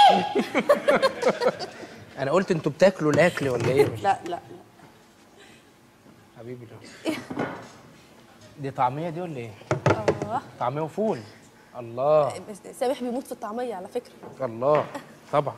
انا قلت انتوا بتاكلوا الاكل ولا ايه لا لا لا حبيبي ده دي طعميه دي ولا ايه اه طعميه وفول الله بس سامح بيموت في الطعميه على فكره الله طبعا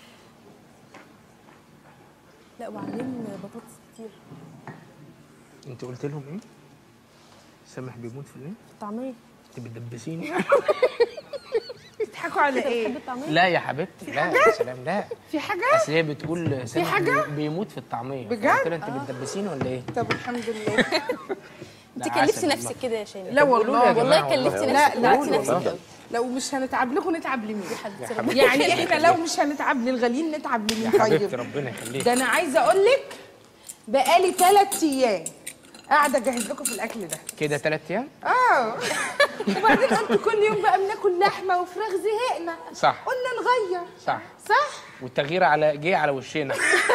لا وعاملين بطاطس كتير انت قلت لهم ايه سامح بيموت في الايه طعميه انت بتدبسيني بتضحكوا على بتحب ايه الطعميه لا يا حبيبتي لا يا سلام لا في حاجه اصل هي بتقول سامح حاجة؟ بي- بيموت في الطعميه بجد؟ قلت لها انت بتدبسيني ولا ايه طب الحمد لله انت ده كلفتي عسل نفسك والله. كده يا شيماء لا والله يا والله جماعة كلفتي والله. نفسك لا، لا، كلفتي نفسك والله. قوي لو مش هنتعب لكم نتعب لمين حبيبتي يا ربنا يعني احنا لو مش هنتعب للغاليين نتعب يا لمين حبيبتي طيب ربنا يخليك ده انا عايزه اقول لك بقالي ثلاث ايام قاعده اجهز لكم في الاكل ده كده ثلاث ايام اه وبعدين قلت كل يوم بقى بناكل لحمه وفراخ زهقنا صح قلنا نغير صح صح والتغيير على جه على وشنا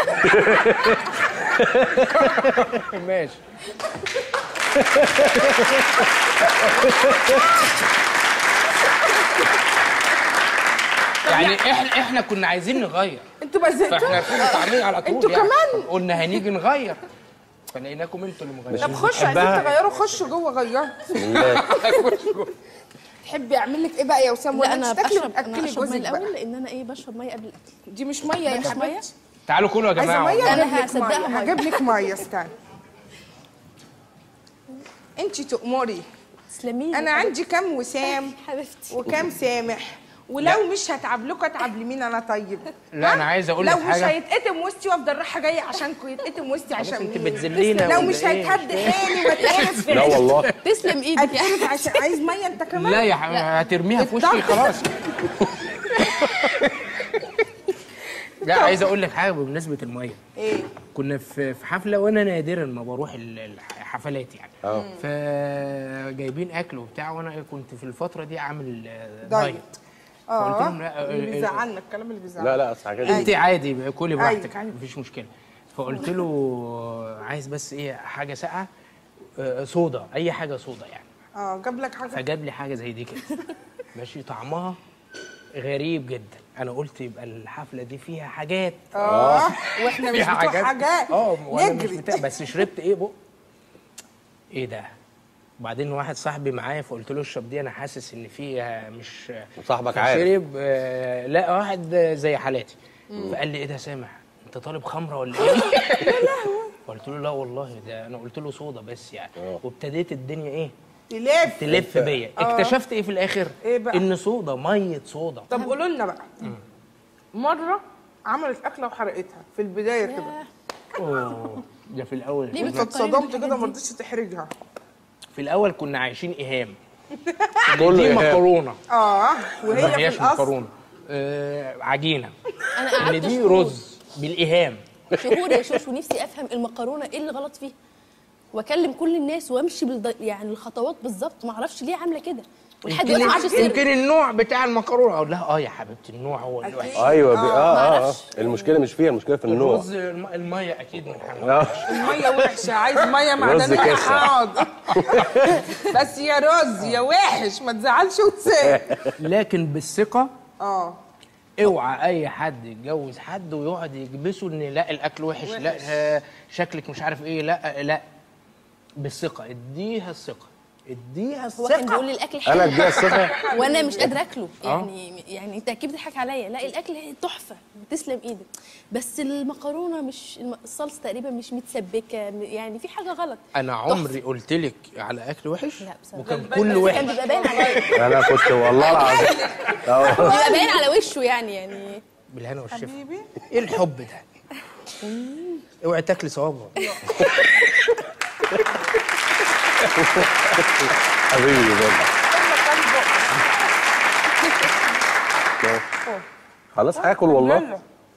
ماشي يعني احنا احنا كنا عايزين نغير انتوا ما فاحنا زهقتوا في طعميه على طول انتوا يعني. كمان؟ قلنا هنيجي نغير فلقيناكم انتوا اللي مغيرين طب خشوا عايزين تغيروا خشوا جوه غيروا تحبي اعمل لك ايه بقى يا وسام لا ولا انا انت تاكلي بشرب انا وتاكلي اشرب ميه جوزك الاول بقى لان انا ايه بشرب ميه قبل الاكل دي مش ميه يا مش مية؟ حبيبتي تعالوا كلوا يا عايزه جماعه ميه والله. أنا هجيب لك هصدقها ميه مية. هجيب لك ميه استنى انت تؤمري تسلمي لي انا عندي كام وسام حبيبتي وكام سامح ولو مش هتعب لكم اتعب لمين انا طيب لا، ها؟ أنا عايز أقول لو لك مش حاجة. هيتقتم وسطي وافضل رايحه جايه عشانكم يتقتم وسطي عشان انت مين؟ بتذلينا لو ولا مش إيه؟ هيتهد حالي واتقرف لا والله تسلم ايدك يعني اتقرف عشان عايز ميه انت كمان لا يا حبيبي هترميها في وشي الضغط. خلاص لا عايز اقول لك حاجه بمناسبه الميه ايه كنا في في حفله وانا نادرا ما بروح ال- الحفلات يعني اه فجايبين اكل وبتاع وانا كنت في الفتره دي عامل آه، دايت. دايت فقلت اه لهم لا اللي آه، بيزعلنا الكلام اللي بيزعلنا لا لا اصل حاجه انت عادي كلي براحتك أيوة. عادي مفيش مشكله فقلت له عايز بس ايه حاجه ساقعه آه، صودا اي حاجه صودا يعني اه جاب لك حاجه فجاب لي حاجه زي دي كده ماشي طعمها غريب جدا انا قلت يبقى الحفله دي فيها حاجات اه واحنا مش فيها بتوع حاجات اه وانا مش نجري بتاع بس شربت ايه بق ايه ده وبعدين واحد صاحبي معايا فقلت له اشرب دي انا حاسس ان فيها مش وصاحبك عارف شرب آه لا واحد زي حالاتي فقال لي ايه ده سامح انت طالب خمره ولا ايه قلت له لا والله ده انا قلت له صودا بس يعني اه. وابتديت الدنيا ايه تلف تلف بيا اكتشفت ايه في الاخر إيه بقى؟ ان صودا ميه صودا طب قولوا لنا بقى مره عملت اكله وحرقتها في البدايه كده أوه، ده في الاول ليه كنا- بتفكري اتصدمت بالحاجات كده ما دي؟ رضيتش تحرجها في الاول كنا عايشين ايهام كله دي إيهام. مكرونه اه ما وهي في هياش الاصل مكرونه آه عجينه انا ان قعدت دي شهور رز بالايهام شهور يا شوش ونفسي افهم المكرونه ايه اللي غلط فيها واكلم كل الناس وامشي بالض... يعني الخطوات بالظبط ما اعرفش ليه عامله كده ولحد دلوقتي ما اعرفش يمكن السر يمكن النوع بتاع المكرونه اقول لها اه يا حبيبتي النوع هو اللي وحش ايوه بي... اه اه, آه. معرفش. المشكله مش فيها المشكله في النوع الرز الم- الميه اكيد من حاجه اه الميه وحشه عايز ميه معدنيه كسة. حاضر بس يا رز يا وحش ما تزعلش وتسيب لكن بالثقه اه اوعى اي حد يتجوز حد ويقعد يكبسه ان لا الاكل وحش, لا آه، شكلك مش عارف ايه لا لا بالثقه اديها الثقه اديها هو كان بيقول الثقه لي الاكل انا حلو اديها الثقه وانا مش قادره اكله آه. يعني يعني انت اكيد بتضحك عليا لا الاكل تحفه تسلم ايدك بس المكرونه مش الم- الصلصه تقريبا مش متسبكه م- يعني في حاجه غلط انا عمري قلت لك على اكل وحش لا بصراحة. وكان بس كله كان وحش بيبقى باين عليا انا كنت والله العظيم اه بيبقى باين على وشه يعني يعني بالهنا والشفا حبيبي ايه الحب ده اوعي تاكلي صوابع حبيبي برضه خلاص هاكل والله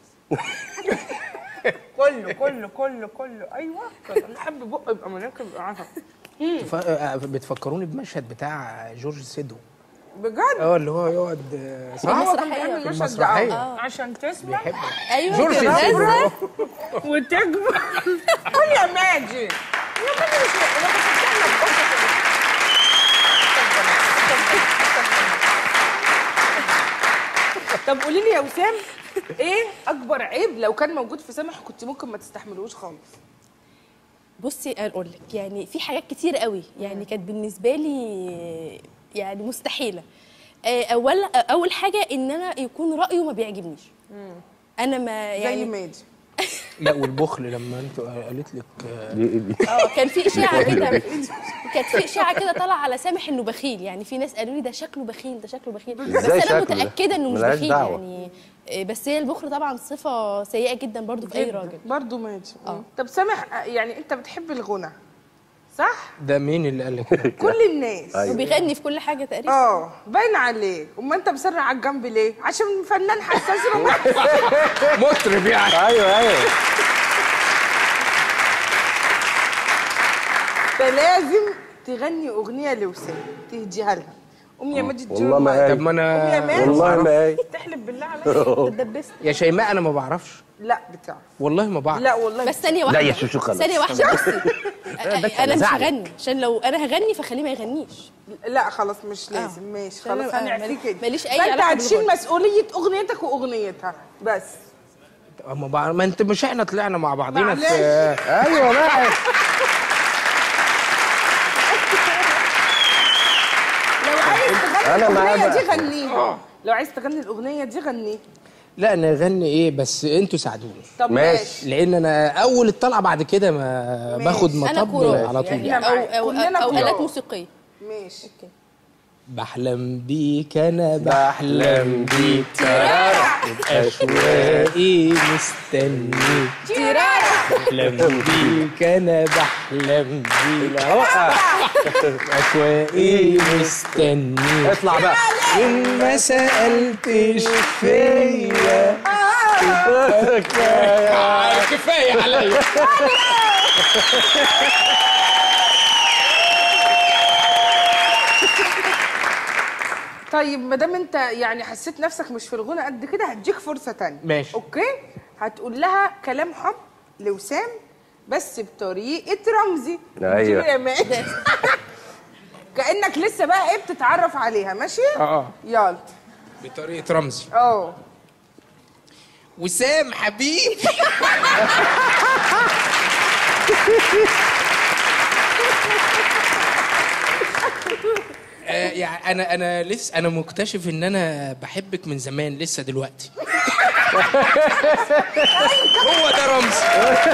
كله كله كله كله ايوه انا احب بق يبقى مليان يبقى عسل ف- آه، بتفكروني بمشهد بتاع جورج سيدو بجد اه اللي هو يقعد آه، صح هو كان المسرحية. بيعمل في المشهد المسرحية. ده آه. عشان تسمع بيحب ايوه جورج كده. سيدو وتكبر قول يا ماجد يا ماجد مش انا كنت بتكلم قصة طب طب قولي لي يا وسام ايه اكبر عيب لو كان موجود في سامح كنت ممكن ما تستحملوش خالص بصي اقول لك يعني في حاجات كتير قوي يعني كانت بالنسبه لي يعني مستحيله آه، اول اول حاجه ان انا يكون رايه ما بيعجبنيش انا ما زي يعني ماجي لا والبخل لما انت قالت لك آه، دي دي اه كان في اشاعه كده كانت في اشاعه كده طالعه على سامح انه بخيل يعني في ناس قالوا لي ده شكله بخيل ده شكله بخيل بس إزاي انا شكله ده؟ متاكده انه مش ملهاش بخيل دعوة. يعني آه، بس هي البخل طبعا صفه سيئه جدا برضو في اي راجل برضه ماجي اه. طب سامح آه، يعني انت بتحب الغنى صح ده مين اللي قال لك كده؟ كل الناس أيوة. وبيغني في كل حاجه تقريبا اه باين عليك امال انت مسرع على الجنب ليه عشان فنان حساس رومانسي مطرب يعني ايوه ايوه فلازم تغني اغنيه لوسام تهديها لها قوم يا ماجد والله ما قايل. طب ما قوم يا انا ماجد والله ما قايل. تحلف بالله عليك اتدبست يا شيماء انا ما بعرفش لا بتاع والله ما بعرف لا والله بس ثانيه واحده لا يا شوشو خلاص. ثانيه واحده بصي بس انا مش زعلك. هغني عشان لو انا هغني فخليه ما يغنيش لا خلاص مش لازم ماشي عشان خلاص أنا هنعفيه كده ماليش أي فانت علاقة هتشيل بالغنى. مسؤوليه اغنيتك واغنيتها بس ما, بعرف. ما انت مش احنا طلعنا مع بعضينا معلش. في ايوه بقى لو عايز تغني أنا معاه الاغنيه بقى. دي غنيها لو عايز تغني الاغنيه دي غنيها لا نغني ايه بس انتوا ساعدوني طب ماشي. ماشي لان انا اول الطلعه بعد كده ما ماشي. باخد انا مطب كورال على طول يعني. او او كلنا او كورال. الات موسيقيه ماشي بحلم بيك انا بحلم بيك اشواقي مستنيك بحلم بيك انا بحلم بيك اشواقي مستنيك اطلع بقى وإن ما سالتش فيا كفايه عليا طيب ما دام انت يعني حسيت نفسك مش في الغنى قد كده هديك فرصه تانية ماشي. اوكي هتقول لها كلام حب لوسام بس بطريقه رمزي أيوة. اديله يا مان. كانك لسه بقى ايه بتتعرف عليها ماشي اه يلا بطريقه رمزي اه وسام حبيبي آه، يعني انا انا لسه انا مكتشف ان انا بحبك من زمان لسه دلوقتي هو ده رمزي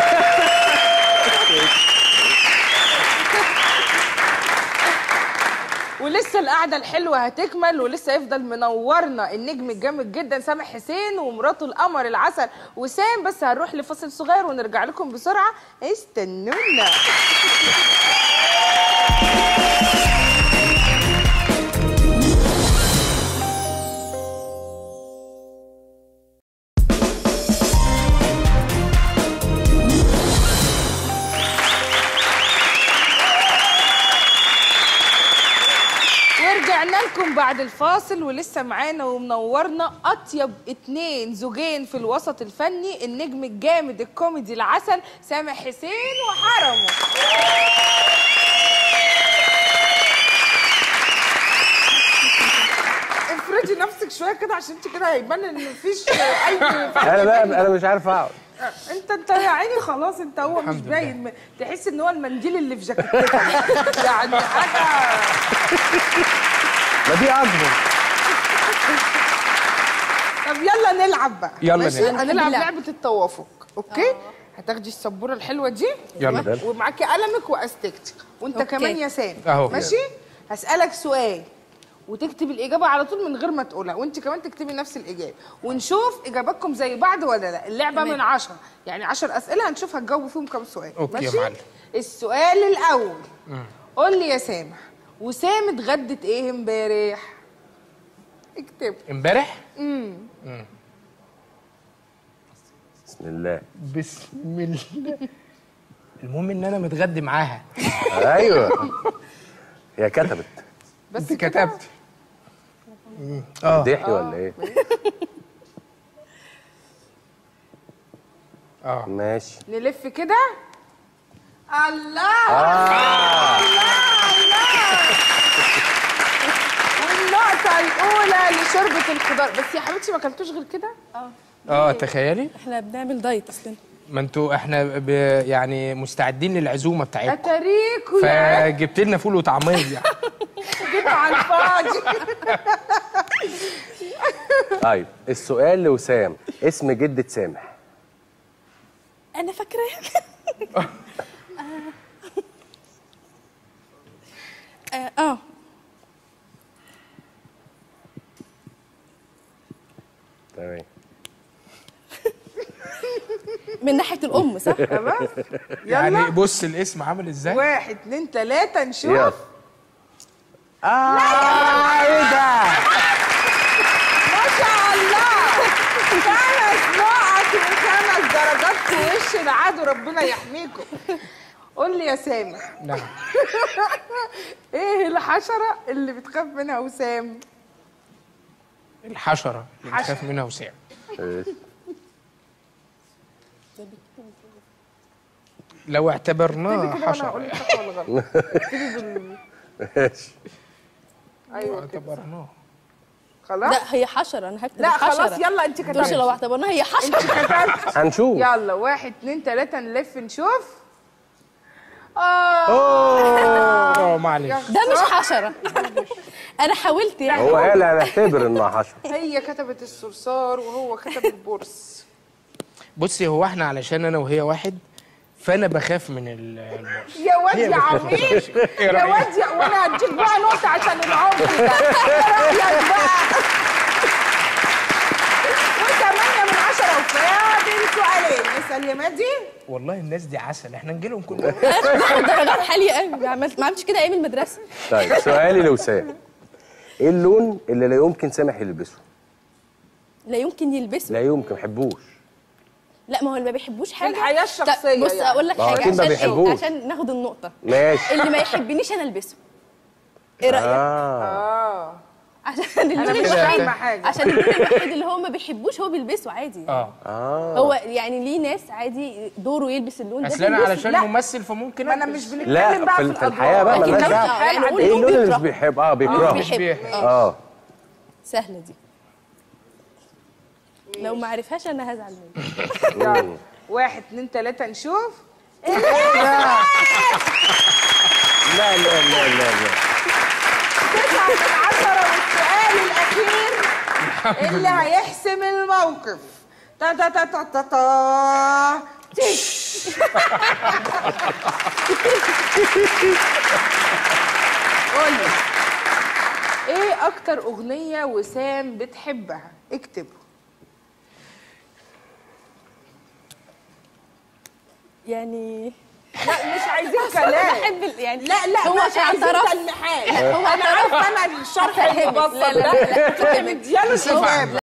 ولسه القعده الحلوه هتكمل ولسه يفضل منورنا النجم الجامد جدا سامح حسين ومراته القمر العسل وسام بس هنروح لفاصل صغير ونرجع لكم بسرعه استنونا ورجعنا لكم بعد الفاصل ولسه معانا ومنورنا اطيب اتنين زوجين في الوسط الفني النجم الجامد الكوميدي العسل سامح حسين وحرمه افرضي نفسك شويه كده عشان انت كده هيبان ان مفيش اي انا بقى انا مش عارف اقعد انت انت يا عيني خلاص انت هو مش باين تحس ان هو المنديل اللي في جاكيتتك يعني حاجه ما دي اكبر طب يلا نلعب بقى يلا ماشي نلعب. هنلعب نلعب. لعبه التوافق اوكي هتاخدي السبوره الحلوه دي يلا ومعاكي قلمك واستكتك وانت أوكي. كمان يا سام أهو. ماشي هسالك سؤال وتكتب الاجابه على طول من غير ما تقولها وانت كمان تكتبي نفس الاجابه ونشوف اجاباتكم زي بعض ولا لا اللعبه تمام. من عشرة يعني عشر اسئله هنشوف هتجاوبوا فيهم كام سؤال أوكي يا ماشي معلم. السؤال الاول قول لي يا سامح وسام اتغدت ايه امبارح اكتب امبارح بسم الله بسم الله المهم ان انا متغدي معاها ايوه هي كتبت بس انت كده؟ كتبت اه ضحي ولا ايه اه ماشي نلف كده الله آه. الله الله والنقطة الاولى لشوربه الخضار بس يا حبيبتي ما اكلتوش غير كده اه تخيلي احنا بنعمل دايت اصلا ما انتوا احنا ب... يعني مستعدين للعزومه بتاعتكم اتاريكوا يا فجبت لنا فول وطعميه يعني جيتوا على الفاضي طيب السؤال لوسام اسم جدة سامح انا فاكره اه اه تمام من ناحيه الام صح خلاص يعني يلا بص الاسم عامل ازاي واحد اتنين تلاته نشوف يلا اه ايه ده ما شاء الله خمس نقط وخمس درجات في وش العدو ربنا يحميكم قول لي يا سامح نعم ايه الحشره اللي بتخاف منها وسام الحشره اللي بتخاف منها وسام لو اعتبرناه كده وانا هقول حشره لك صح ولا غلط اكتبي بال ماشي ايوه كده اعتبرناه خلاص لا هي حشره انا هكتب لا الحشرة. خلاص يلا انت مش كتبتي لو اعتبرناها هي انت حشره كتبتي هنشوف يلا واحد اتنين تلاته نلف نشوف اه اه معلش ده مش حشره انا حاولت يعني هو قال هنعتبر انها حشرة هي كتبت الصرصار وهو كتب البرص بصي هو احنا علشان انا وهي واحد فانا بخاف من ال- البرص يا واد هي يا بتخاف من عميق البرص. ايه يا رأيك؟ واد يا وانا هديك بقى نقطة عشان العمر ده ايه رأيك بقى وثمانية من عشرة وفاضل سؤالين نسأل يا مادي والله الناس دي عسل احنا نجي لهم كل يوم باخد درجات عاليه قوي ما عملت ما عملتش كده ايام المدرسه طيب سؤالي لوسام ايه اللون اللي لا يمكن سامح يلبسه لا يمكن يلبسه لا يمكن حبوش لا ما هو اللي ما بيحبوش حاجه الحياة الشخصية طب بص يعني. اقول لك ما هو حاجه أكيد ما عشان بيحبوش. إيه؟ عشان ناخد النقطه ماشي اللي ما يحبنيش انا البسه ايه رايك اه اه عشان اللون انا مش الوحيد فاهمة حاجة عشان اللون الوحيد اللي هو ما بيحبوش هو بيلبسه عادي اه اه هو يعني ليه ناس عادي دوره يلبس اللون ده اصل انا بيلبسه. علشان لا. ممثل فممكن ما انا ألبس. مش بنتكلم لا بقى في, في, في الحياه بقى لكن مالناش لو- دعوه يعني قول ايه لون اللون اللي مش بيكرهه. بيحب اه اه بيكرهه بيحب بيحب. اه اه سهله دي لو ما عرفهاش انا هزعل منه يلا واحد اتنين تلاتة نشوف لا لا لا لا لا تسعة من عشرة والسؤال الأخير اللي هيحسم الموقف تا تا تا تا تا تا تيك. قولي ايه اكتر اغنية وسام بتحبها اكتبوا يعني لا مش عايزين كلام بحب ال- يعني لا لا هو مش عشان عايزين اعترف تلميحات هو انا عارفه انا الشرح هفهمك. المبسط لا لا لا ده مدياله صفة الإجابة